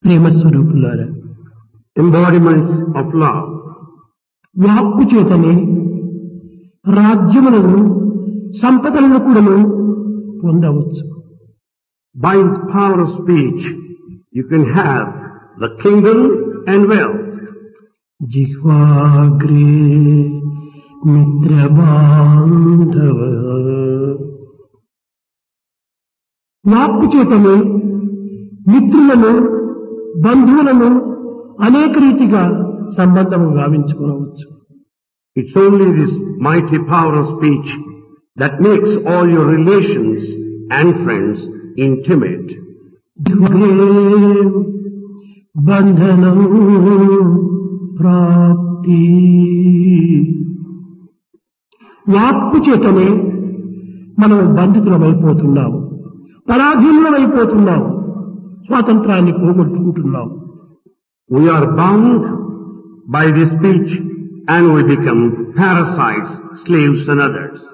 ప్రేమ స్వరూపులారా embodiments of love. వాక్కు చేతనే రాజ్యములను సంపదలను కూడాను పొందవచ్చు By its power of speech, you can have the kingdom and wealth. జిహ్వాగ్రే మిత్రబాంధవ వాక్కు చేతనే మిత్రులను బంధువులను అనేక రీతిగా సంబంధము గావించుకోవచ్చు It's only this mighty power of speech that makes all your relations and friends intimate. జిహ్వాగ్రే బంధనం ప్రాప్తి వాక్కు చేతనే మనం బంధితులమైపోతున్నాము పరాధీనులమైపోతున్నాము స్వాతంత్రాన్ని పోగొట్టుకుంటున్నాము We are bound by this speech and we become parasites, slaves and others.